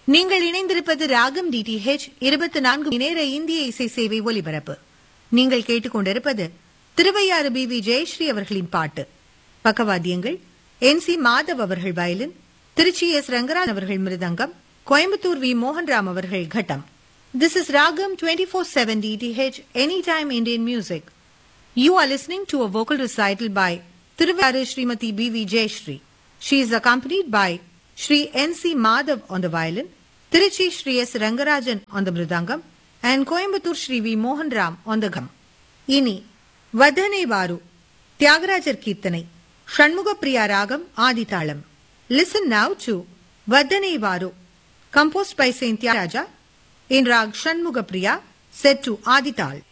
நீங்கள் இணைந்திருப்பது ராகம் டிடிஹெச் இருபத்தி நான்கு மணி நேர இந்திய இசை சேவை ஒலிபரப்பு நீங்கள் கேட்டுக்கொண்டிருப்பது திருவையாறு பி வி ஜெயஸ்ரீ அவர்களின் பாட்டு பக்கவாத்தியங்கள் என் சி மாதவ் அவர்கள் வயலின் திருச்சி எஸ் ரங்கராஜ் அவர்கள் மிருதங்கம் கோயம்புத்தூர் வி மோகன்ராம் அவர்கள் கட்டம் this is Raagam twenty four seven DTH any time Indian music You are listening to a vocal recital by Thiruvaru Srimati B.V. Jayashree. She is accompanied by Sri N.C. Madhav on the violin, Tiruchi Sri S. Rangarajan on the mridangam, and Coimbatore Sri V. Mohan Ram on the gam. இனி வதனே வாரு தியாகராஜர் கீர்த்தனை Shanmukhapriya ராகம் ஆதிதாளம் listen now to Vadane Varu composed by saint Thyagaraja in raag Shanmukhapriya set to ஆதிதாள்